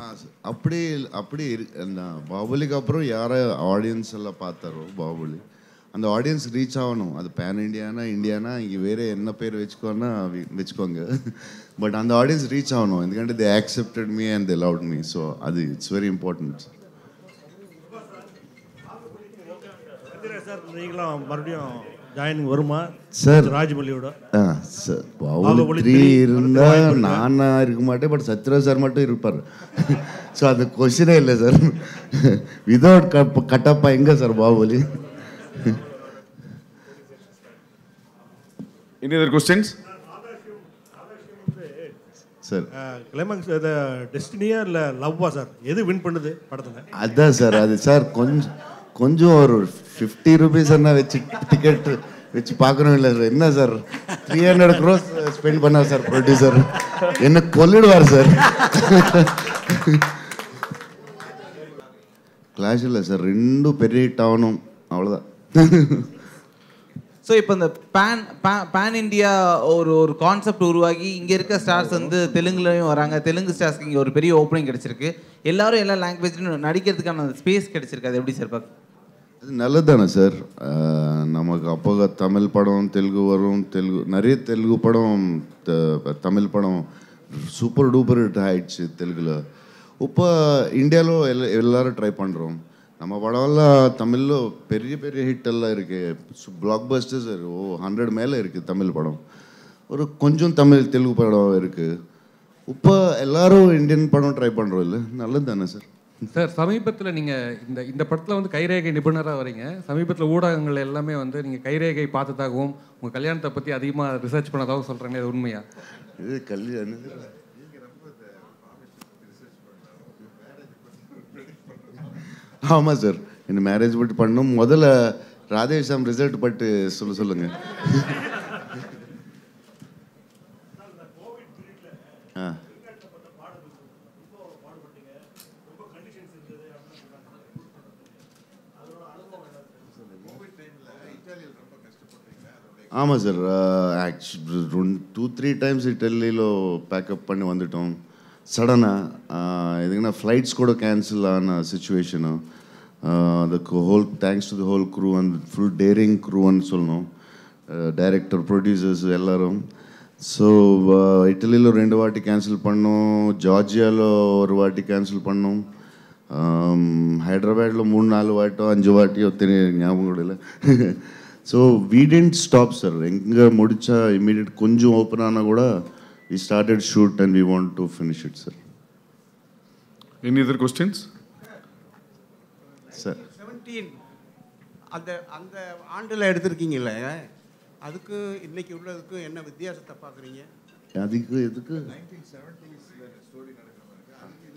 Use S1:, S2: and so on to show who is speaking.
S1: அப்படி அப்படி இரு- நான் பாகுபலிக்கு அப்புறம் யாரை ஆடியன்ஸ் எல்லாம் பார்த்தாரோ பாகுபலி அந்த ஆடியன்ஸ் ரீச் ஆகணும் அது பேன் இண்டியானா இந்தியானா இங்கே வேறு என்ன பேர் வச்சுக்கோன்னா வி- வச்சுக்கோங்க பட் அந்த ஆடியன்ஸ் ரீச் ஆகணும் ఎందుకంటే they accepted me and they loved me so அது இட்ஸ் வெரி இம்பார்ட்டன்ட்
S2: சார் நீங்களும் மறுபடியும் ஜாயினிங் வருமா
S1: சார்
S2: ராஜமல்லியோட
S1: ஆ sir Baahubali
S2: Baahubali
S1: three
S2: three
S1: இருந்தால்
S2: வரதுக்கு வாய்ப்பு இருக்கா?
S1: நானா இருக்க மாட்டேன் பட் சத்யராஜ் சார் மட்டும் இருப்பார் ஸோ அது கொஸ்டினே இல்லை சார் விதவுட் கட்டப்பா எங்கே sir Baahubali
S3: Any other questions?
S1: Sir
S2: climax இது டெஸ்டினியா இல்லை லவ்வா சார் எது வின் பண்ணுது படத்தில்
S1: அதான் சார் அது சார் கொஞ்சம் கொஞ்சம் ஒரு ஃபிஃப்டி ருபீஸ் என்ன வச்சு டிக்கெட் வச்சு பார்க்கணும் இல்லை சார் என்ன sir three hundred crores spend பண்ணார் சார் ப்ரொடியூசர் என்ன கொல்லிடுவார் சார் கிளாஷ் இல்லை சார் ரெண்டும் பெரிய ஹிட் ஆகணும் அவ்வளோதான்
S4: ஸோ இப்போ இந்த பேன் பேன் இந்தியா ஒரு ஒரு கான்செப்ட் உருவாகி இங்கே இருக்க ஸ்டார்ஸ் வந்து தெலுங்குலையும் வராங்க தெலுங்கு ஸ்டார்ஸ்க்கு இங்கே ஒரு பெரிய ஓப்பனிங் கிடைச்சிருக்கு எல்லாரும் எல்லா லாங்குவேஜ்லையும் நடிக்கிறதுக்கான ஸ்பேஸ் கிடைச்சிருக்கு அது எப்படி சார் பார்க்க
S1: அது நல்லது தானே சார் அஹ் நமக்கு அப்போ தமிழ் படம் தெலுங்கு வரும் தெலுங்கு நிறைய தெலுங்கு படம் த- தமிழ் படம் சூப்பர் டூப்பர் ஹிட் ஆயிடுச்சு தெலுங்குல இப்போ இந்தியாలో எல்ல எல்லாரும் ட்ரை பண்ணுறோம் நம்ம படம்லாம் தமிழ்ல பெரிய பெரிய ஹிட் எல்லாம் இருக்கு பிளாக் பஸ்டர்ஸ் ஓ ஹண்ட்ரட் மேலே இருக்குது தமிழ் படம் ஒரு கொஞ்சம் தமிழ் தெலுங்கு படம் இருக்குது இப்போ எல்லாரும் இந்தியன் படம் ட்ரை பண்ணுறோம் இல்லை நல்லது தானே சார்
S5: சார் சமீபத்தில் நீங்கள் இந்த இந்த படத்தில் வந்து கைரேகை நிபுணராக வரீங்க சமீபத்தில் ஊடகங்கள் எல்லாமே வந்து நீங்கள் கைரேகை பார்த்ததாகவும் உங்கள் கல்யாணத்தை பற்றி அதிகமாக ரிசர்ச் பண்ணதாகவும் சொல்கிறாங்க இது உண்மையா
S1: இது கல்யாணம் ஆமாம் சார் இந்த மேரேஜ் பட்டு பண்ணணும் முதல்ல ராதேஷாம் ரிசல்ட் பட்டு சொல்ல சொல்லுங்க ஆ ஆமாம் sir actually two three times ఇటలీలో ప్యాకప్ பண்ணி வந்துட்டோம் సడனாக எதுக்குன்னா ஃப்ளைட்ஸ் கூட கேன்சல் ஆன சுச்சுவேஷனு அதுக்கு whole thanks to the whole crew and full daring க்ரூன்னு சொல்லணும் டைரக்டர் ப்ரொடியூசர்ஸ் எல்லாரும் ஸோ இட்டலியில் ரெண்டு வாட்டி கேன்சல் பண்ணோம் ஜார்ஜியாలో ஒரு வாட்டி கேன்சல் பண்ணோம் హైదరాబాద్లో మూడు నాలుగు వాటో అంజు వాటియో తినే ஞாபகம் கூட இல்லை so we tend stop sir எங்கே முடிச்சா இமீடியட் கொஞ்சம் ஓப்பன் ஆனால் கூட we started shoot and we want to finish it sir
S3: Any other questions?
S1: Sir
S6: seventeen அந்த அந்த ஆண்டில் எடுத்திருக்கீங்கல்ல அதுக்கு இன்னைக்கு உள்ளதுக்கு என்ன வித்தியாசத்தை பார்க்குறீங்க
S1: அதுக்கு எதுக்கு